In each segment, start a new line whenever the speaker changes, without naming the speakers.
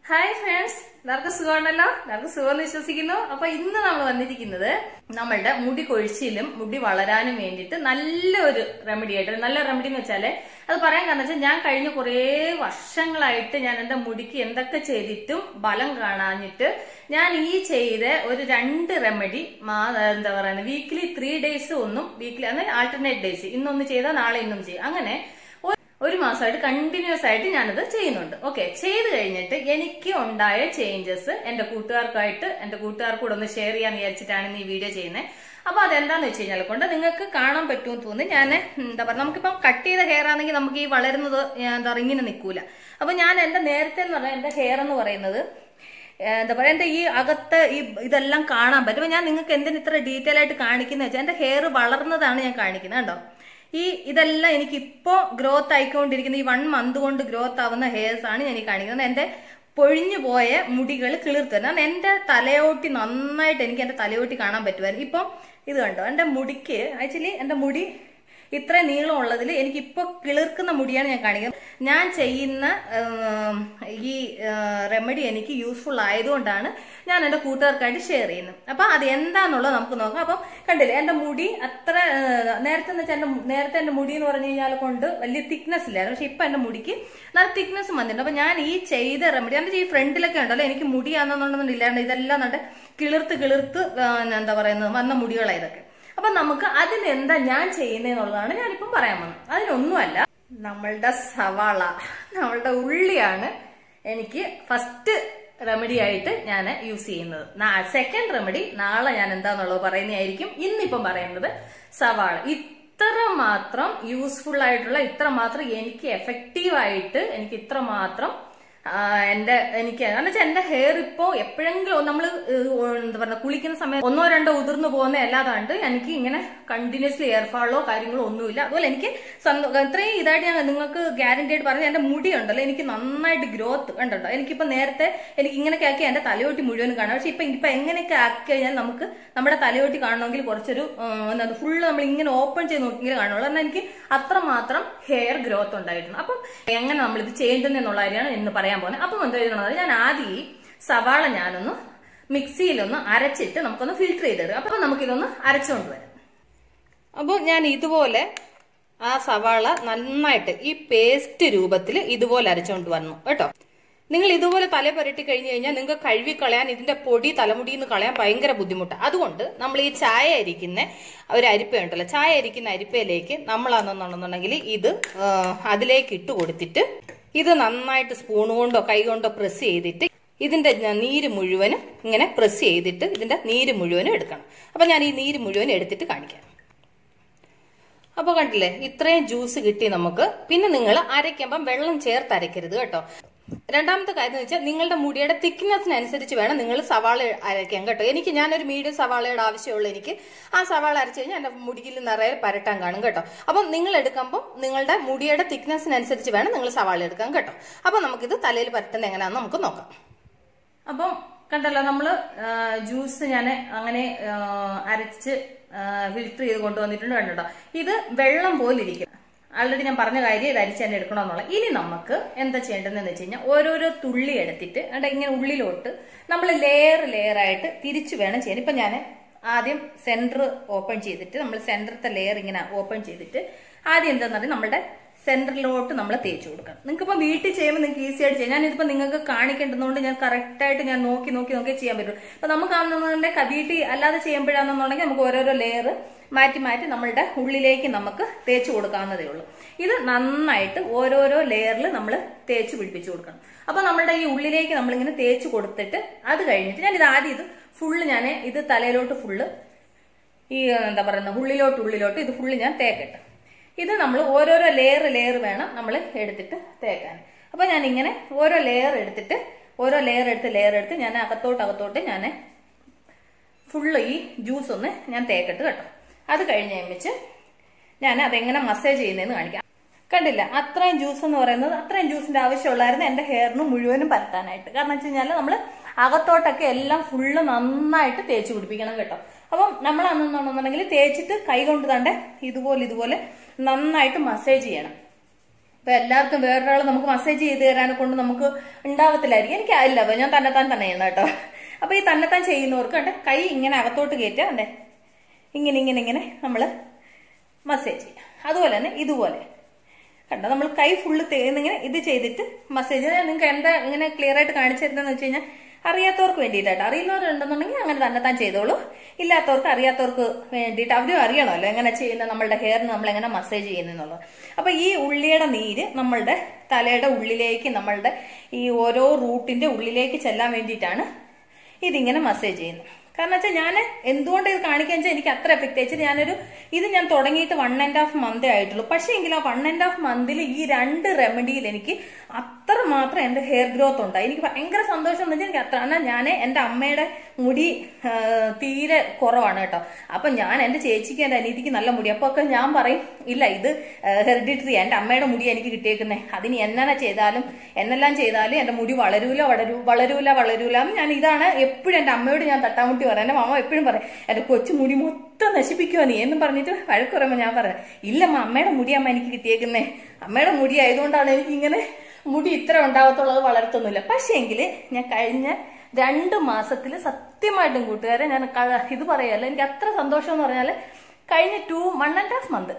Hi friends എല്ലാവർക്കും സുഖമാണല്ലോ എല്ലാവർക്കും സുഖമെന്ന് വിശ്വസിക്കുന്നു അപ്പൊ ഇന്ന് നമ്മൾ വന്നിരിക്കുന്നത് നമ്മളുടെ മുടി കൊഴിച്ചിലും മുടി വളരാനും വേണ്ടിയിട്ട് നല്ലൊരു റെമഡി ആയിട്ട് നല്ല റെമഡി എന്ന് വെച്ചാല് അത് പറയാൻ കാരണം വെച്ചാൽ ഞാൻ കഴിഞ്ഞ കുറേ വർഷങ്ങളായിട്ട് ഞാൻ എന്റെ മുടിക്ക് എന്തൊക്കെ ചെയ്തിട്ടും ബലം കാണാഞ്ഞിട്ട് ഞാൻ ഈ ചെയ്ത ഒരു രണ്ട് റെമഡി എന്താ പറയുന്നത് വീക്ക്ലി ത്രീ ഡേയ്സ് ഒന്നും വീക്ക്ലി അങ്ങനെ ആൾട്ടർനേറ്റ് ഡേയ്സ് ഇന്നൊന്ന് ചെയ്താൽ നാളെ ഇന്നും ചെയ്യും അങ്ങനെ ഒരു മാസമായിട്ട് കണ്ടിന്യൂസ് ആയിട്ട് ഞാനത് ചെയ്യുന്നുണ്ട് ഓക്കെ ചെയ്ത് കഴിഞ്ഞിട്ട് എനിക്ക് ഉണ്ടായ ചേഞ്ചസ് എന്റെ കൂട്ടുകാർക്കായിട്ട് എന്റെ കൂട്ടുകാർക്ക് കൂടെ ഒന്ന് ഷെയർ ചെയ്യാൻ വിചാരിച്ചിട്ടാണ് ഇന്ന് ഈ വീഡിയോ ചെയ്യുന്നത് അപ്പൊ അതെന്താന്ന് വെച്ച് കഴിഞ്ഞാൽ കൊണ്ട് നിങ്ങൾക്ക് കാണാൻ പറ്റുമെന്ന് തോന്നി ഞാൻ എന്താ പറയുക നമുക്കിപ്പം കട്ട് ചെയ്ത ഹെയർ ആണെങ്കിൽ നമുക്ക് ഈ വളരുന്നത് എന്താ പറയുക ഇങ്ങനെ നിൽക്കൂല അപ്പൊ ഞാൻ എന്റെ നേരത്തെ എന്ന് പറഞ്ഞാൽ എന്റെ ഹെയർ എന്ന് പറയുന്നത് എന്താ പറയാ എന്റെ ഈ അകത്ത് ഈ ഇതെല്ലാം കാണാൻ പറ്റും അപ്പൊ ഞാൻ നിങ്ങൾക്ക് എന്തിന് ഇത്ര ഡീറ്റെയിൽ ആയിട്ട് കാണിക്കുന്നത് വെച്ചാൽ എന്റെ ഹെയർ വളർന്നതാണ് ഞാൻ കാണിക്കുന്നത് കണ്ടോ ഈ ഇതെല്ലാം എനിക്ക് ഇപ്പോ ഗ്രോത്ത് ആയിക്കൊണ്ടിരിക്കുന്ന ഈ വൺ മന്ത് കൊണ്ട് ഗ്രോത്ത് ആവുന്ന ഹെയർസ് ആണ് ഞാൻ ഈ കാണിക്കുന്നത് എന്റെ പൊഴിഞ്ഞു പോയ മുടികൾ കിളിർത്തു കാരണം എന്റെ തലയോട്ടി നന്നായിട്ട് എനിക്ക് എന്റെ തലയോട്ടി കാണാൻ പറ്റുമായിരുന്നു ഇപ്പം ഇത് കണ്ടോ എന്റെ മുടിക്ക് ആക്ച്വലി എന്റെ മുടി ഇത്ര നീളം ഉള്ളതിൽ എനിക്ക് ഇപ്പോൾ കിളിർക്കുന്ന മുടിയാണ് ഞാൻ കാണിക്കുന്നത് ഞാൻ ചെയ്യുന്ന ഈ റെമഡി എനിക്ക് യൂസ്ഫുൾ ആയതുകൊണ്ടാണ് ഞാൻ എൻ്റെ കൂട്ടുകാർക്കായിട്ട് ഷെയർ ചെയ്യുന്നത് അപ്പൊ അത് എന്താന്നുള്ളത് നമുക്ക് നോക്കാം അപ്പം കണ്ടില്ലേ എൻ്റെ മുടി അത്ര നേരത്തെ എന്ന് വെച്ചാൽ എൻ്റെ നേരത്തെ എൻ്റെ മുടി എന്ന് പറഞ്ഞു കഴിഞ്ഞാൽ കൊണ്ട് വലിയ തിക്നെസ് ഇല്ലായിരുന്നു പക്ഷെ ഇപ്പൊ എൻ്റെ മുടിക്ക് നല്ല തിക്നെസ് വന്നിട്ടുണ്ട് അപ്പൊ ഞാൻ ഈ ചെയ്ത റെമഡി എൻ്റെ ഈ ഫ്രണ്ടിലൊക്കെ ഉണ്ടല്ലോ എനിക്ക് മുടിയാണെന്നുണ്ടെന്നില്ലാണ്ട് ഇതെല്ലാം നല്ല കിളിർത്ത് കിളിർത്ത് എന്താ പറയുന്നത് വന്ന മുടികളാണ് ഇതൊക്കെ അപ്പൊ നമുക്ക് അതിനെന്താ ഞാൻ ചെയ്യുന്നതെന്നുള്ളതാണ് ഞാനിപ്പം പറയാൻ വന്നത് അതിനൊന്നുമല്ല നമ്മളുടെ സവാള നമ്മളുടെ ഉള്ളിയാണ് എനിക്ക് ഫസ്റ്റ് റെമഡി ആയിട്ട് ഞാൻ യൂസ് ചെയ്യുന്നത് സെക്കൻഡ് റെമഡി നാളെ ഞാൻ എന്താന്നുള്ളത് പറയുന്നതായിരിക്കും ഇന്നിപ്പം പറയുന്നത് സവാള ഇത്ര മാത്രം യൂസ്ഫുൾ ആയിട്ടുള്ള ഇത്ര മാത്രം എനിക്ക് എഫക്റ്റീവ് ആയിട്ട് എനിക്ക് ഇത്ര മാത്രം എന്റെ എനിക്ക് കാരണം വെച്ചാൽ എന്റെ ഹെയർ ഇപ്പോ എപ്പോഴെങ്കിലും നമ്മൾ എന്താ പറയുക കുളിക്കുന്ന സമയത്ത് ഒന്നോ രണ്ടോ ഉതിർന്നു പോകുന്ന അല്ലാതാണ്ട് എനിക്ക് ഇങ്ങനെ കണ്ടിന്യൂസ്ലി എയർ ഫാളോ കാര്യങ്ങളോ ഒന്നുമില്ല അതുപോലെ എനിക്ക് ഇത്രയും ഇതായിട്ട് ഞാൻ നിങ്ങൾക്ക് ഗ്യാരണ്ടി ആയിട്ട് പറഞ്ഞ എന്റെ മുടി ഉണ്ടല്ലോ എനിക്ക് നന്നായിട്ട് ഗ്രോത്ത് കണ്ടോ എനിക്കിപ്പോ നേരത്തെ എനിക്ക് ഇങ്ങനെയൊക്കെ ആക്കി എന്റെ തലയോട്ടി മുഴുവൻ കാണാം പക്ഷെ ഇപ്പൊ ഇപ്പൊ എങ്ങനെയൊക്കെ ആക്കി കഴിഞ്ഞാൽ നമുക്ക് നമ്മുടെ തലയോട്ടി കാണണമെങ്കിൽ കുറച്ചൊരു എന്താ ഫുള്ള് നമ്മൾ ഇങ്ങനെ ഓപ്പൺ ചെയ്ത് നോക്കിയെങ്കിൽ കാണുള്ളൂ കാരണം എനിക്ക് അത്രമാത്രം ഹെയർ ഗ്രോത്ത് ഉണ്ടായിട്ടുണ്ട് അപ്പം എങ്ങനെ നമ്മൾ ഇത് ചെയ്യേണ്ടതെന്നുള്ള കാര്യമാണ് എന്ന് പറയാൻ പോകുന്നത് അപ്പം എന്താ ചെയ്യണമെന്ന് ഞാൻ ആദ്യം ഈ സവാള ഞാനൊന്ന് മിക്സിയിലൊന്ന് അരച്ചിട്ട് നമുക്കൊന്ന് ഫിൽറ്റർ ചെയ്തിടുക അപ്പൊ നമുക്കിതൊന്ന് അരച്ചുകൊണ്ട് വരാം അപ്പോൾ ഞാൻ ഇതുപോലെ ആ സവാള നന്നായിട്ട് ഈ പേസ്റ്റ് രൂപത്തിൽ ഇതുപോലെ അരച്ചുകൊണ്ട് വന്നു കേട്ടോ നിങ്ങൾ ഇതുപോലെ തല പുരട്ടി കഴിഞ്ഞു കഴിഞ്ഞാൽ നിങ്ങൾക്ക് കഴുകി കളയാൻ ഇതിന്റെ പൊടി തലമുടിയിൽ നിന്ന് കളയാൻ ഭയങ്കര ബുദ്ധിമുട്ടാണ് അതുകൊണ്ട് നമ്മൾ ഈ ചായ അരിക്കുന്ന ഒരു അരിപ്പയുണ്ടല്ലോ ചായ അരിക്കുന്ന അരിപ്പയിലേക്ക് നമ്മളാണെന്നുണ്ടെന്നുണ്ടെങ്കിൽ ഇത് അതിലേക്ക് ഇട്ട് കൊടുത്തിട്ട് ഇത് നന്നായിട്ട് സ്പൂൺ കൊണ്ടോ കൈ കൊണ്ടോ പ്രസ് ചെയ്തിട്ട് ഇതിന്റെ നീര് മുഴുവനും ഇങ്ങനെ പ്രസ് ചെയ്തിട്ട് ഇതിന്റെ നീര് മുഴുവനും എടുക്കണം അപ്പൊ ഞാൻ ഈ നീര് മുഴുവൻ എടുത്തിട്ട് കാണിക്കാം അപ്പൊ കണ്ടില്ലേ ഇത്രയും ജ്യൂസ് കിട്ടി നമുക്ക് പിന്നെ നിങ്ങൾ അരയ്ക്കുമ്പം വെള്ളം ചേർത്ത് അരയ്ക്കരുത് കേട്ടോ രണ്ടാമത്തെ കാര്യം എന്ന് വെച്ചാൽ നിങ്ങളുടെ മുടിയുടെ തിക്നെസ്സിനനുസരിച്ച് വേണം നിങ്ങൾ സവാള അരയ്ക്കാൻ കേട്ടോ എനിക്ക് ഞാനൊരു മീഡിയം സവാളയുടെ ആവശ്യമുള്ള എനിക്ക് ആ സവാള അരച്ചു കഴിഞ്ഞാൽ എന്റെ മുടിയിൽ നിറയെ പരട്ടാൻ കാണും കേട്ടോ അപ്പം നിങ്ങൾ എടുക്കുമ്പോൾ നിങ്ങളുടെ മുടിയുടെ തിക്നെസ്സിനനുസരിച്ച് വേണം നിങ്ങൾ സവാള എടുക്കാൻ കേട്ടോ അപ്പം നമുക്കിത് തലയിൽ പരട്ടുന്നത് എങ്ങനെയാണെന്ന് നമുക്ക് നോക്കാം അപ്പം കണ്ടല്ലോ നമ്മള് ജ്യൂസ് ഞാൻ അങ്ങനെ അരച്ച് ഫിൽറ്റർ ചെയ്ത് കൊണ്ടുവന്നിട്ടുണ്ട് കണ്ടോ ഇത് വെള്ളം പോലെ ഇരിക്കും ആൾറെഡി ഞാൻ പറഞ്ഞ കാര്യം ഇത് അരിച്ച് തന്നെ എടുക്കണമെന്നുള്ള ഇനി നമുക്ക് എന്താ ചെയ്യേണ്ടതെന്ന് വെച്ച് കഴിഞ്ഞാൽ ഓരോരോ തുള്ളി എടുത്തിട്ട് അവിടെ ഇങ്ങനെ ഉള്ളിലോട്ട് നമ്മൾ ലെയർ ലെയർ ആയിട്ട് തിരിച്ചു വേണം ചെയ്യാൻ ഇപ്പൊ ഞാൻ ആദ്യം സെന്റർ ഓപ്പൺ ചെയ്തിട്ട് നമ്മൾ സെന്ററത്തെ ലെയർ ഇങ്ങനെ ഓപ്പൺ ചെയ്തിട്ട് ആദ്യം എന്താന്ന് പറഞ്ഞാൽ നമ്മുടെ സെന്ററിലോട്ട് നമ്മൾ തേച്ച് കൊടുക്കണം നിങ്ങൾക്ക് ഇപ്പൊ വീട്ടിൽ ചെയ്യുമ്പോൾ നിങ്ങൾക്ക് ഈസി ആയിട്ട് ചെയ്യാം ഞാനിതിപ്പോ നിങ്ങൾക്ക് കാണിക്കേണ്ടതുകൊണ്ട് ഞാൻ കറക്റ്റ് ആയിട്ട് ഞാൻ നോക്കി നോക്കി നോക്കി ചെയ്യാൻ പറ്റും അപ്പൊ നമുക്കാണെന്നുണ്ടെങ്കിൽ വീട്ടിൽ അല്ലാതെ ചെയ്യുമ്പോഴാണെന്നുണ്ടെങ്കിൽ നമുക്ക് ഓരോരോ ലെയർ മാറ്റി മാറ്റി നമ്മളുടെ ഉള്ളിലേക്ക് നമുക്ക് തേച്ച് കൊടുക്കാവുന്നതേ ഉള്ളൂ ഇത് നന്നായിട്ട് ഓരോരോ ലെയറിൽ നമ്മൾ തേച്ച് പിടിപ്പിച്ചു കൊടുക്കണം അപ്പൊ നമ്മളുടെ ഈ ഉള്ളിലേക്ക് നമ്മളിങ്ങനെ തേച്ച് കൊടുത്തിട്ട് അത് കഴിഞ്ഞിട്ട് ഞാൻ ഇത് ആദ്യം ഇത് ഫുള്ള് ഞാൻ ഇത് തലയിലോട്ട് ഫുള്ള് ഈ എന്താ പറയുന്നത് ഉള്ളിലോട്ട് ഉള്ളിലോട്ട് ഇത് ഫുള്ള് ഞാൻ തേക്കട്ടെ ഇത് നമ്മൾ ഓരോരോ ലെയർ ലെയർ വേണം നമ്മൾ എടുത്തിട്ട് തേക്കാൻ അപ്പൊ ഞാൻ ഇങ്ങനെ ഓരോ ലെയർ എടുത്തിട്ട് ഓരോ ലെയർ എടുത്ത് ലെയർ എടുത്ത് ഞാൻ അകത്തോട്ട് അകത്തോട്ട് ഞാൻ ഫുള്ള് ഈ ജ്യൂസ് ഒന്ന് ഞാൻ തേക്കട്ട് കേട്ടോ അത് കഴിഞ്ഞ് കഴിച്ച് ഞാൻ അതെങ്ങനെ മസാജ് ചെയ്യുന്നതെന്ന് കാണിക്കാം കണ്ടില്ല അത്രയും ജ്യൂസ് എന്ന് പറയുന്നത് അത്രയും ജ്യൂസിന്റെ ആവശ്യമുള്ളായിരുന്നു എന്റെ ഹെയറിന് മുഴുവനും പരത്താനായിട്ട് കാരണം വെച്ച് കഴിഞ്ഞാൽ നമ്മൾ അകത്തോട്ടൊക്കെ എല്ലാം ഫുള്ള് നന്നായിട്ട് തേച്ച് പിടിപ്പിക്കണം കേട്ടോ അപ്പം നമ്മളാണെന്നുണ്ടെന്നുണ്ടെങ്കിൽ തേച്ചിട്ട് കൈ കൊണ്ട് തണ്ടേ ഇതുപോലെ ഇതുപോലെ നന്നായിട്ട് മസാജ് ചെയ്യണം ഇപ്പൊ എല്ലാവർക്കും വേറൊരാൾ നമുക്ക് മസാജ് ചെയ്ത് തരാനെ കൊണ്ട് നമുക്ക് ഉണ്ടാവത്തില്ലായിരിക്കും എനിക്ക് ഇല്ല അപ്പൊ ഞാൻ തന്നെത്താൻ തന്നെ ചെയ്യണം കേട്ടോ അപ്പൊ ഈ തന്നെത്താൻ ചെയ്യുന്നവർക്ക് കണ്ടേ കൈ ഇങ്ങനെ അകത്തോട്ട് കയറ്റുക കണ്ടേ ഇങ്ങനെ ഇങ്ങനെ ഇങ്ങനെ നമ്മൾ മസാജ് ചെയ്യുക അതുപോലെ തന്നെ ഇതുപോലെ കണ്ടോ നമ്മൾ കൈ ഫുള്ള് തേന്നിങ്ങനെ ഇത് ചെയ്തിട്ട് മസാജ് നിങ്ങൾക്ക് എന്താ ഇങ്ങനെ ക്ലിയർ ആയിട്ട് കാണിച്ചു തരുന്നതെന്ന് വെച്ച് കഴിഞ്ഞാൽ അറിയാത്തവർക്ക് വേണ്ടിയിട്ടാണ് അറിയുന്നവരുണ്ടെന്നുണ്ടെങ്കിൽ അങ്ങനെ തന്നെ താൻ ചെയ്തോളൂ ഇല്ലാത്തവർക്ക് അറിയാത്തവർക്ക് വേണ്ടിയിട്ട് അവരും അറിയണമല്ലോ എങ്ങനെ ചെയ്യുന്ന നമ്മളുടെ ഹെയറിന് നമ്മൾ എങ്ങനെ മസാജ് ചെയ്യുന്നെന്നുള്ളത് അപ്പൊ ഈ ഉള്ളിയുടെ നീര് നമ്മളുടെ തലയുടെ ഉള്ളിലേക്ക് നമ്മളുടെ ഈ ഓരോ റൂട്ടിന്റെ ഉള്ളിലേക്ക് ചെല്ലാൻ വേണ്ടിയിട്ടാണ് ഇതിങ്ങനെ മസാജ് ചെയ്യുന്നത് കാരണം വെച്ചാൽ ഞാൻ എന്തുകൊണ്ട് ഇത് കാണിക്കാൻ വെച്ചാൽ എനിക്ക് അത്ര എഫക്റ്റ് അയച്ചിട്ട് ഞാനൊരു ഇത് ഞാൻ തുടങ്ങിയിട്ട് വൺ ആൻഡ് ഹാഫ് മന്തേ ആയിട്ടുള്ളൂ പക്ഷേ എങ്കിൽ ആ വൺ ആൻഡ് ഹാഫ് മന്തിൽ ഈ രണ്ട് റെമഡിയിൽ എനിക്ക് അത്ര മാത്രം എൻ്റെ ഹെയർ ഗ്രോത്ത് ഉണ്ടായി എനിക്ക് ഭയങ്കര സന്തോഷം എന്ന് വെച്ചാൽ എനിക്ക് അത്ര എന്നാൽ ഞാൻ എൻ്റെ അമ്മയുടെ മുടി ആ, തീരെ കുറവാണ് കേട്ടോ അപ്പൊ ഞാൻ എൻ്റെ ചേച്ചിക്ക് എൻ്റെ അനീതിക്ക് നല്ല മുടി അപ്പൊ ഒക്കെ ഞാൻ പറയും ഇല്ല ഇത് ഹെറിഡിറ്ററി എൻ്റെ അമ്മയുടെ മുടി എനിക്ക് കിട്ടിയേക്കുന്നേ അതിന് എന്നെ ചെയ്താലും എന്നെല്ലാം ചെയ്താലും എൻ്റെ മുടി വളരൂല വളരൂ വളരൂല വളരൂല എന്ന് ഞാൻ ഇതാണ് എപ്പോഴും എൻ്റെ അമ്മയോട് ഞാൻ തട്ടാമുട്ടി പറയാം എൻ്റെ മാമ എപ്പോഴും പറയും എൻ്റെ കൊച്ചു മുടി മൊത്തം നശിപ്പിക്കുമോ നീ എന്നും പറഞ്ഞിട്ട് വഴക്ക് പറയുമ്പോൾ ഞാൻ പറയാം ഇല്ലമ്മ അമ്മയുടെ മുടി അമ്മ എനിക്ക് കിട്ടിയേക്കുന്നേ അമ്മയുടെ മുടി ആയതുകൊണ്ടാണ് എനിക്ക് ഇങ്ങനെ മുടി ഇത്ര ഉണ്ടാവത്തുള്ളത് വളർത്തുന്നില്ല പക്ഷേ എങ്കിൽ ഞാൻ കഴിഞ്ഞ രണ്ട് മാസത്തിൽ സത്യമായിട്ടും കൂട്ടുകാരെ ഞാൻ ക- ഇത് പറയല്ല എനിക്ക് അത്ര സന്തോഷം എന്ന് പറഞ്ഞാൽ കഴിഞ്ഞ two one and half month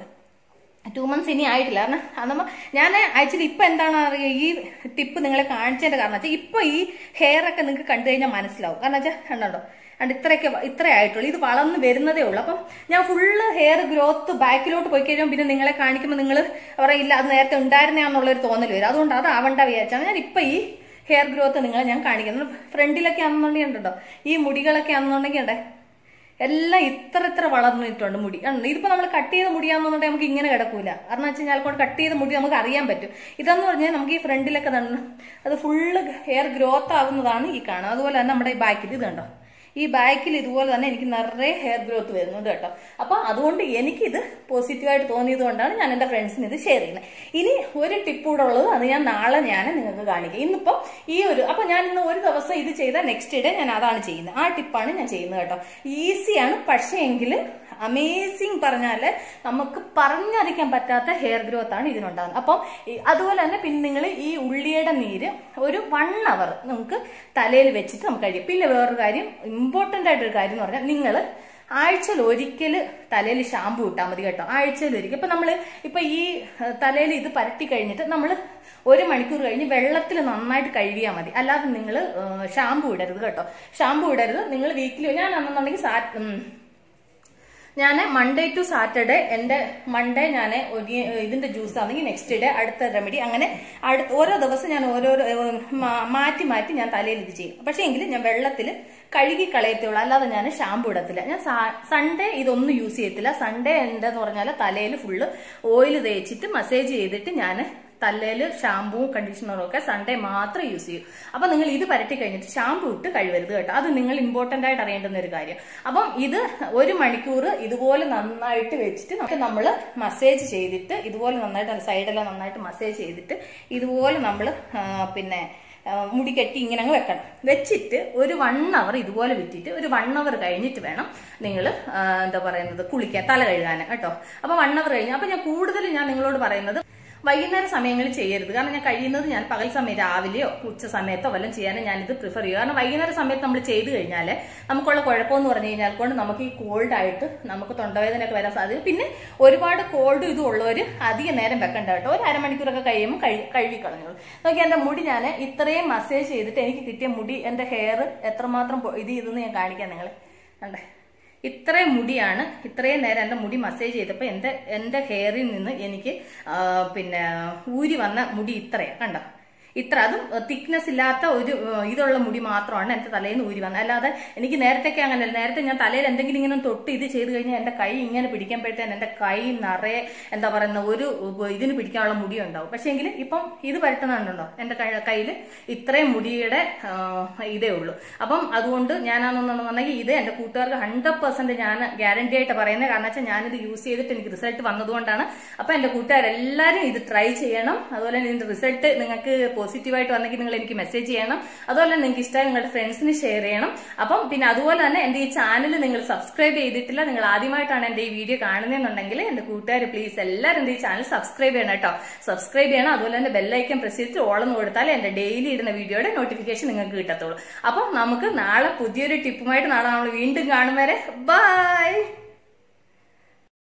two months ഇനി ആയിട്ടില്ല കാരണം അതമ്മ ഞാൻ ആക്ച്വലി ഇപ്പൊ എന്താണ് അറിയുക ഈ ടിപ്പ് നിങ്ങളെ കാണിച്ചതിന്റെ കാരണം വെച്ചാൽ ഇപ്പൊ ഈ ഹെയർ ഒക്കെ നിങ്ങൾക്ക് കണ്ടു കഴിഞ്ഞാൽ മനസ്സിലാവും കാരണം വെച്ചാൽ കണ്ടോ അണ്ട് ഇത്രയൊക്കെ വ- ഇത്രേ ആയിട്ടുള്ളൂ ഇത് വളർന്ന് വരുന്നതേ ഉള്ളൂ അപ്പം ഞാൻ ഫുള്ള് ഹെയർ ഗ്രോത്ത് ബാക്കിലോട്ട് പോയി കഴിയുമ്പോൾ പിന്നെ നിങ്ങളെ കാണിക്കുമ്പോൾ നിങ്ങൾ പറയില്ല അത് നേരത്തെ ഉണ്ടായിരുന്നതാന്നുള്ളൊരു തോന്നൽ വരും അതുകൊണ്ട് അത് ആവണ്ട വിചാരിച്ചാണ് ഞാൻ ഇപ്പൊ ഈ ഹെയർ ഗ്രോത്ത് നിങ്ങളെ ഞാൻ കാണിക്കുന്നത് ഫ്രണ്ടിലൊക്കെ ആണെന്നുണ്ടെങ്കിൽ ഉണ്ടോ ഈ മുടികളൊക്കെ ആണെന്നുണ്ടെങ്കിൽ ഉണ്ടേ എല്ലാം ഇത്ര ഇത്ര വളർന്നിട്ടുണ്ട് മുടി കണ്ടോ? ഇതിപ്പോ നമ്മൾ കട്ട് ചെയ്ത മുടിയാണെന്നുണ്ടെങ്കിൽ നമുക്ക് ഇങ്ങനെ കിടക്കൂല കാരണം വെച്ച് കഴിഞ്ഞാൽ കൊണ്ട് കട്ട് ചെയ്ത മുടി നമുക്ക് അറിയാൻ പറ്റും ഇതെന്ന് പറഞ്ഞാൽ നമുക്ക് ഈ ഫ്രണ്ടിലൊക്കെ തന്നെ അത് ഫുള്ള് ഹെയർ ഗ്രോത്ത് ആവുന്നതാണ് ഈ കാണുക അതുപോലെ തന്നെ നമ്മുടെ ഈ ബാക്കിൽ ഇത് കണ്ടോ ഈ ബാക്കിൽ ഇതുപോലെ തന്നെ എനിക്ക് നിറയെ ഹെയർ ഗ്രോത്ത് വരുന്നുണ്ട് കേട്ടോ അപ്പൊ അതുകൊണ്ട് എനിക്കിത് പോസിറ്റീവായിട്ട് തോന്നിയത് കൊണ്ടാണ് ഞാൻ എന്റെ ഫ്രണ്ട്സിന് ഇത് ഷെയർ ചെയ്യുന്നത് ഇനി ഒരു ടിപ്പ് കൂടെ ഉള്ളത് അത് ഞാൻ നാളെ ഞാൻ നിങ്ങൾക്ക് കാണിക്കാം ഇന്നിപ്പം ഈ ഒരു അപ്പൊ ഞാൻ ഇന്ന് ഒരു ദിവസം ഇത് ചെയ്താൽ നെക്സ്റ്റ് ഡേ ഞാൻ അതാണ് ചെയ്യുന്നത് ആ ടിപ്പാണ് ഞാൻ ചെയ്യുന്നത് കേട്ടോ ഈസിയാണ് പക്ഷേ എങ്കിൽ അമേസിങ് പറഞ്ഞാല് നമുക്ക് പറഞ്ഞറിയിക്കാൻ പറ്റാത്ത ഹെയർ ഗ്രോത്ത് ആണ് ഇതിനുണ്ടാകുന്നത് അപ്പം ഈ- അതുപോലെ തന്നെ പിന്നെ നിങ്ങൾ ഈ ഉള്ളിയുടെ നീര് ഒരു വൺ അവർ നമുക്ക് തലയിൽ വെച്ചിട്ട് നമുക്ക് കഴിയും പിന്നെ വേറൊരു കാര്യം ഇമ്പോർട്ടന്റ് ആയിട്ടൊരു കാര്യം എന്ന് പറഞ്ഞാൽ നിങ്ങൾ ആഴ്ചയിൽ ഒരിക്കൽ തലയിൽ ഷാമ്പു ഇട്ടാൽ മതി കേട്ടോ ആഴ്ചയിൽ ഒരിക്കൽ ഇപ്പൊ നമ്മൾ ഇപ്പൊ ഈ തലയിൽ ഇത് പരട്ടി കഴിഞ്ഞിട്ട് നമ്മൾ ഒരു മണിക്കൂർ കഴിഞ്ഞ് വെള്ളത്തിൽ നന്നായിട്ട് കഴുകിയാൽ മതി അല്ലാതെ നിങ്ങൾ ഷാമ്പു ഇടരുത് കേട്ടോ ഷാമ്പു ഇടരുത് നിങ്ങൾ വീക്കിലി ഞാൻ അന്നെന്നുണ്ടെങ്കിൽ സാ ഉം, ഞാൻ മൺഡേ ടു സാറ്റർഡേ എൻ്റെ മൺഡേ ഞാൻ ഒരു ഇതിന്റെ ജ്യൂസ് ആണെങ്കിൽ നെക്സ്റ്റ് ഡേ അടുത്ത റെമഡി അങ്ങനെ അടുത്ത ഓരോ ദിവസം ഞാൻ ഓരോരോ ഏഹ്, മാ- മാറ്റി മാറ്റി ഞാൻ തലയിൽ ഇത് ചെയ്യും പക്ഷേ എങ്കിൽ ഞാൻ വെള്ളത്തിൽ കഴുകി കളയത്തുള്ളൂ അല്ലാതെ ഞാൻ ഷാമ്പു ഇടത്തില്ല ഞാൻ സൺഡേ ഇതൊന്നും യൂസ് ചെയ്യത്തില്ല സൺഡേ എന്താന്ന് പറഞ്ഞാൽ തലയിൽ ഫുള്ള് ഓയിൽ തേച്ചിട്ട് മസാജ് ചെയ്തിട്ട് ഞാൻ തലയിൽ ഷാമ്പുവും കണ്ടീഷണറും ഒക്കെ സൺഡേ മാത്രം യൂസ് ചെയ്യും അപ്പൊ നിങ്ങൾ ഇത് പരട്ടി കഴിഞ്ഞിട്ട് ഷാമ്പു ഇട്ട് കഴിവരുത് കേട്ടോ അത് നിങ്ങൾ ഇമ്പോർട്ടന്റ് ആയിട്ട് അറിയേണ്ടുന്ന ഒരു കാര്യം അപ്പം ഇത് ഒരു മണിക്കൂർ ഇതുപോലെ നന്നായിട്ട് വെച്ചിട്ട് നമുക്ക് നമ്മൾ മസാജ് ചെയ്തിട്ട് ഇതുപോലെ നന്നായിട്ട് സൈഡെല്ലാം നന്നായിട്ട് മസാജ് ചെയ്തിട്ട് ഇതുപോലെ നമ്മൾ പിന്നെ ആ, മുടി കെട്ടി ഇങ്ങനെ അങ്ങ് വെക്കണം വെച്ചിട്ട് ഒരു വൺ അവർ ഇതുപോലെ വിറ്റിട്ട് ഒരു വൺ അവർ കഴിഞ്ഞിട്ട് വേണം നിങ്ങൾ എന്താ പറയുന്നത് കുളിക്കാൻ തല കഴുകാൻ കേട്ടോ അപ്പൊ വൺ അവർ കഴിഞ്ഞ് അപ്പൊ ഞാൻ കൂടുതൽ ഞാൻ നിങ്ങളോട് പറയുന്നത് വൈകുന്നേര സമയങ്ങളിൽ ചെയ്യരുത് കാരണം ഞാൻ കഴിയുന്നത് ഞാൻ പകൽ സമയം രാവിലെയോ ഉച്ച സമയത്തോ വല്ലതും ചെയ്യാനും ഞാനിത് പ്രിഫർ ചെയ്യും കാരണം വൈകുന്നേര സമയത്ത് നമ്മൾ ചെയ്ത് കഴിഞ്ഞാൽ നമുക്കുള്ള കുഴപ്പമെന്ന് പറഞ്ഞു കഴിഞ്ഞാൽ കൊണ്ട് നമുക്ക് ഈ കോൾഡ് ആയിട്ട് നമുക്ക് തൊണ്ടവേദനയൊക്കെ വരാൻ സാധ്യത പിന്നെ ഒരുപാട് കോൾഡ് ഇതും ഉള്ളവർ അധികം നേരം വെക്കണ്ട കേട്ടോ ഒരു അരമണിക്കൂറൊക്കെ കഴിയുമ്പോൾ കഴി കഴുകി കളഞ്ഞോളൂ നോക്കി എന്റെ മുടി ഞാൻ ഇത്രയും മസാജ് ചെയ്തിട്ട് എനിക്ക് കിട്ടിയ മുടി എന്റെ ഹെയർ എത്രമാത്രം പൊ- ഇത് ഇതെന്ന് ഞാൻ കാണിക്കാം നിങ്ങളെ കണ്ടേ ഇത്രയും മുടിയാണ് ഇത്രയും നേരം എൻ്റെ മുടി മസാജ് ചെയ്തപ്പോൾ എൻ്റെ എൻ്റെ ഹെയറിൽ നിന്ന് എനിക്ക് ആ, പിന്നെ ഊരി വന്ന മുടി ഇത്രയാണ് കണ്ടോ ഇത്ര അതും തിക്നെസ് ഇല്ലാത്ത ഒരു ആ, ഇതുള്ള മുടി മാത്രമാണ് എൻ്റെ തലയിൽ നിന്ന് ഊരി വന്നത് അല്ലാതെ എനിക്ക് നേരത്തെയൊക്കെ അങ്ങനെയല്ല നേരത്തെ ഞാൻ തലയിൽ എന്തെങ്കിലും ഇങ്ങനെ തൊട്ട് ഇത് ചെയ്ത് കഴിഞ്ഞാൽ എൻ്റെ കൈ ഇങ്ങനെ പിടിക്കുമ്പോഴത്തേന് എൻ്റെ കൈ നിറയെ എന്താ പറയുന്ന ഒരു ഉപ- ഇതിന് പിടിക്കാനുള്ള മുടി ഉണ്ടാവും പക്ഷേ എങ്കിൽ ഇപ്പം ഇത് പരട്ടുന്നുണ്ടോ എൻ്റെ കയ്യിൽ ഇത്രയും മുടിയുടെ ആ, ഇതേ ഉള്ളൂ അപ്പം അതുകൊണ്ട് ഞാനാണെന്നുണ്ടെന്നുണ്ടെങ്കിൽ ഇത് എൻ്റെ കൂട്ടുകാർക്ക് ഹൺഡ്രഡ് പെർസെന്റ് ഞാൻ ഗ്യാരണ്ടി ആയിട്ട് പറയുന്നത് കാരണം വെച്ചാൽ ഞാനിത് യൂസ് ചെയ്തിട്ട് എനിക്ക് റിസൾട്ട് വന്നതുകൊണ്ടാണ് അപ്പൊ എൻ്റെ കൂട്ടുകാരെല്ലാവരും ഇത് ട്രൈ ചെയ്യണം അതുപോലെ തന്നെ ഇതിന്റെ റിസൾട്ട് നിങ്ങൾക്ക് പോസിറ്റീവായിട്ട് വന്നെങ്കിൽ നിങ്ങൾ എനിക്ക് മെസ്സേജ് ചെയ്യണം അതുപോലെ നിങ്ങൾക്ക് ഇഷ്ടമായി നിങ്ങളുടെ ഫ്രണ്ട്സിന് ഷെയർ ചെയ്യണം അപ്പം പിന്നെ അതുപോലെ തന്നെ എന്റെ ഈ ചാനൽ നിങ്ങൾ സബ്സ്ക്രൈബ് ചെയ്തിട്ടില്ല നിങ്ങൾ ആദ്യമായിട്ടാണ് എന്റെ ഈ വീഡിയോ കാണുന്നതെന്നുണ്ടെങ്കിൽ എന്റെ കൂട്ടുകാർ പ്ലീസ് എല്ലാവരും എന്റെ ഈ ചാനൽ സബ്സ്ക്രൈബ് ചെയ്യണം കേട്ടോ സബ്സ്ക്രൈബ് ചെയ്യണം അതുപോലെ തന്നെ ബെല്ലൈക്കൻ പ്രസ് ചെയ്തിട്ട് ഓളെന്ന് കൊടുത്താൽ എന്റെ ഡെയിലി ഇടുന്ന വീഡിയോയുടെ നോട്ടിഫിക്കേഷൻ നിങ്ങൾക്ക് കിട്ടത്തുള്ളൂ അപ്പം നമുക്ക് നാളെ പുതിയൊരു ടിപ്പുമായിട്ട് നാളെ നമ്മൾ വീണ്ടും കാണും വരെ ബൈ